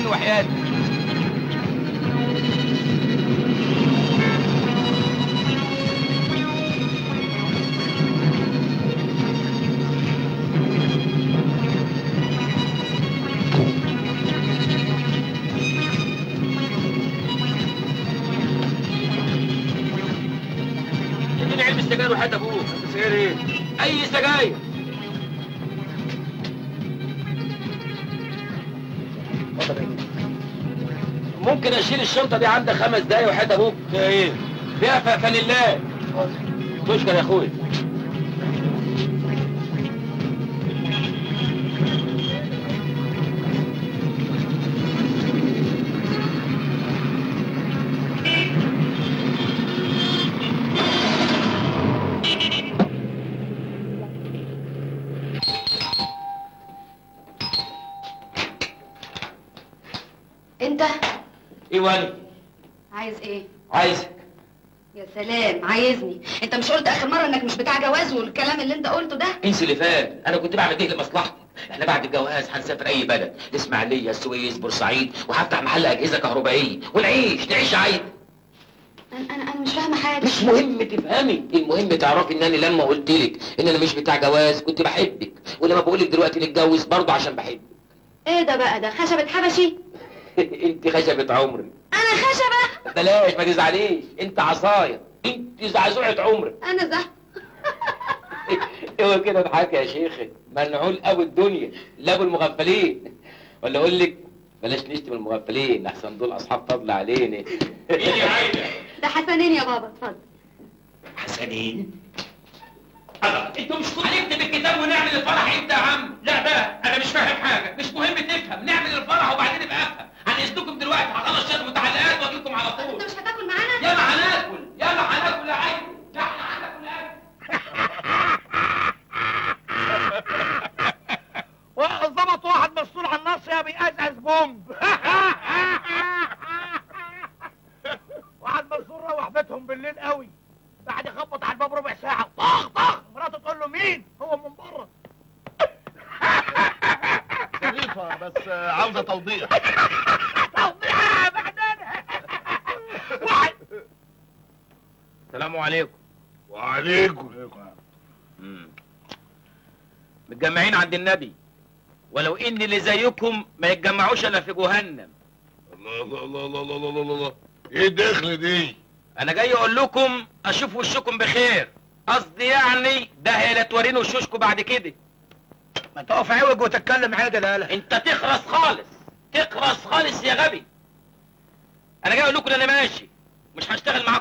عمي وحياتي اديني علبة سجاير وحياة ابوك سجاير ايه؟ اي سجاير ممكن اشيل الشنطه دي عندك خمس دقايق وحياة ابوك فيها ايه؟ فيها ف- فانيلات تشكر يا اخويا انت ايه واني؟ عايز ايه عايزك يا سلام عايزني انت مش قلت اخر مره انك مش بتاع جواز والكلام اللي انت قلته ده انسى اللي فات انا كنت بعمل ايه لمصلحتك احنا بعد الجواز هنسافر اي بلد الاسماعيليه السويس بورسعيد وهفتح محل اجهزه كهربائيه ونعيش نعيش عايز انا انا, أنا مش فاهمه حاجه مش مهم تفهمي المهم تعرفي ان انا لما قلت لك ان انا مش بتاع جواز كنت بحبك ولما بقول لك دلوقتي نتجوز برضه عشان بحبك ايه ده بقى ده خشبه حبشي انت خشبة عمري انا خشبه بلاش ما تزعليش انت عصايه انت زعزوعة عمرك انا زه هو كده اضحك يا شيخي منعول ابو الدنيا لا ابو المغفلين ولا اقول لك بلاش نشتم المغفلين احسن دول اصحاب فضل علينا ايه يا عايده ده حسنين يا بابا اتفضل حسنين انتوا مش كنتوا هنكتب الكتاب ونعمل الفرح امتى يا عم؟ لا بقى انا مش فاهم حاجه مش مهم تفهم نعمل الفرح وبعدين ابقى افهم هنقصدكم دلوقتي هخلص شغل متعلقات واجي لكم على طول انت مش هتاكل معانا يلا هناكل يلا هناكل يا عيني لا احنا هناكل اكل ظبط واحد مسؤول عن الناصية بيقزقز بومب واحد مسؤول روح بيتهم بالليل قوي بعد يخبط على الباب ربع ساعة طخ طخ مراته تقول له مين؟ هو من بره ظريفة بس عاوزة توضيح توضيح بعدين واحد السلام عليكم وعليكم متجمعين عند النبي ولو ان اللي زيكم ما يتجمعوش الا في جهنم الله الله الله الله الله الله الله الله ايه الدخل دي؟ انا جاي اقول لكم اشوف وشكم بخير قصدي يعني ده هي لا توريني وشوشكم بعد كده ما تقف عوج وتتكلم عادل يالا انت تخرس خالص تخرس خالص يا غبي انا جاي اقول لكم ان انا ماشي مش هشتغل معاكم